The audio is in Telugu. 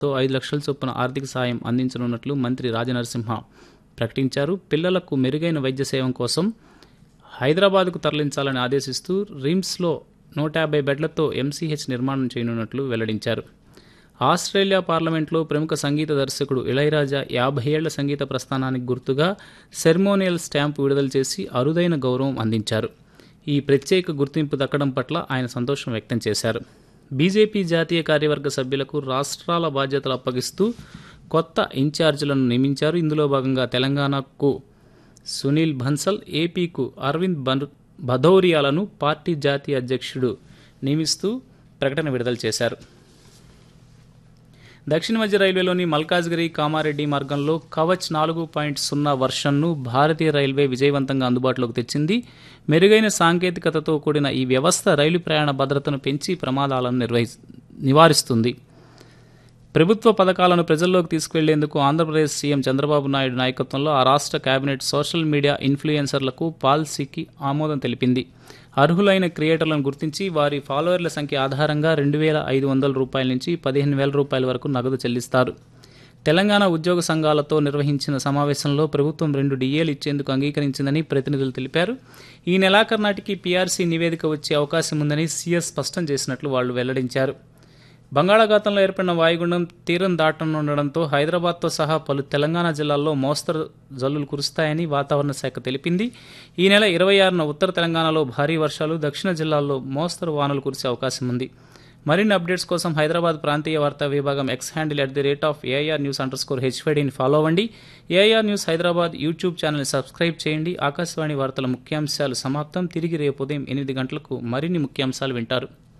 తో ఐదు లక్షల చొప్పున ఆర్థిక సాయం అందించనున్నట్లు మంత్రి రాజనరసింహ ప్రకటించారు పిల్లలకు మెరుగైన వైద్య సేవ కోసం హైదరాబాద్కు తరలించాలని ఆదేశిస్తూ రిమ్స్లో నూట యాభై బెడ్లతో ఎంసీహెచ్ నిర్మాణం చేయనున్నట్లు వెల్లడించారు ఆస్ట్రేలియా పార్లమెంట్లో ప్రముఖ సంగీత దర్శకుడు ఇళయరాజా యాభై ఏళ్ల సంగీత ప్రస్థానానికి గుర్తుగా సెర్మోనియల్ స్టాంపు విడుదల చేసి అరుదైన గౌరవం అందించారు ఈ ప్రత్యేక గుర్తింపు దక్కడం పట్ల ఆయన సంతోషం వ్యక్తం చేశారు బీజేపీ జాతీయ కార్యవర్గ సభ్యులకు రాష్ట్రాల బాధ్యతలు అప్పగిస్తూ కొత్త ఇన్ఛార్జీలను నియమించారు ఇందులో భాగంగా తెలంగాణకు సునీల్ బన్సల్ ఏపీకు అరవింద్ బన్ భదౌరియాలను పార్టీ జాతీయ అధ్యక్షుడు నియమిస్తూ ప్రకటన విడుదల చేశారు దక్షిణ మధ్య రైల్వేలోని మల్కాజ్గిరి కామారెడ్డి మార్గంలో కవచ్ నాలుగు పాయింట్ సున్నా వర్షన్ను భారతీయ రైల్వే విజయవంతంగా అందుబాటులోకి తెచ్చింది మెరుగైన సాంకేతికతతో కూడిన ఈ వ్యవస్థ రైలు ప్రయాణ భద్రతను పెంచి ప్రమాదాలను నిర్వహి నివారిస్తుంది ప్రభుత్వ పథకాలను ప్రజల్లోకి తీసుకువెళ్లేందుకు ఆంధ్రప్రదేశ్ సీఎం చంద్రబాబు నాయుడు నాయకత్వంలో ఆ రాష్ట్ర కేబినెట్ సోషల్ మీడియా ఇన్ఫ్లుయెన్సర్లకు పాలసీకి ఆమోదం తెలిపింది అర్హులైన క్రియేటర్లను గుర్తించి వారి ఫాలోవర్ల సంఖ్య ఆధారంగా రెండు వేల ఐదు వందల రూపాయల నుంచి పదిహేను వేల రూపాయల వరకు నగదు చెల్లిస్తారు తెలంగాణ ఉద్యోగ సంఘాలతో నిర్వహించిన సమావేశంలో ప్రభుత్వం రెండు డిఏలు ఇచ్చేందుకు అంగీకరించిందని ప్రతినిధులు తెలిపారు ఈ నెలాఖరు నాటికి పీఆర్సీ నివేదిక వచ్చే అవకాశం ఉందని సీఎస్ స్పష్టం చేసినట్లు వాళ్ళు వెల్లడించారు బంగాళాఖాతంలో ఏర్పడిన వాయుగుండం తీరం దాటనుండడంతో హైదరాబాద్తో సహా పలు తెలంగాణ జిల్లాల్లో మోస్తరు జల్లులు కురుస్తాయని వాతావరణ శాఖ తెలిపింది ఈ నెల ఇరవై ఆరున ఉత్తర తెలంగాణలో భారీ వర్షాలు దక్షిణ జిల్లాల్లో మోస్తరు వానలు కురిసే అవకాశం ఉంది మరిన్ని అప్డేట్స్ కోసం హైదరాబాద్ ప్రాంతీయ వార్తా విభాగం X handle at the rate of AIR news underscore స్కోర్ హెచ్వైడీని ఫాలో అవ్వండి ఏఐఆర్ న్యూస్ హైదరాబాద్ యూట్యూబ్ ఛానల్ని సబ్స్క్రైబ్ చేయండి ఆకాశవాణి వార్తల ముఖ్యాంశాలు సమాప్తం తిరిగి రేపు ఉదయం ఎనిమిది గంటలకు మరిన్ని ముఖ్యాంశాలు వింటారు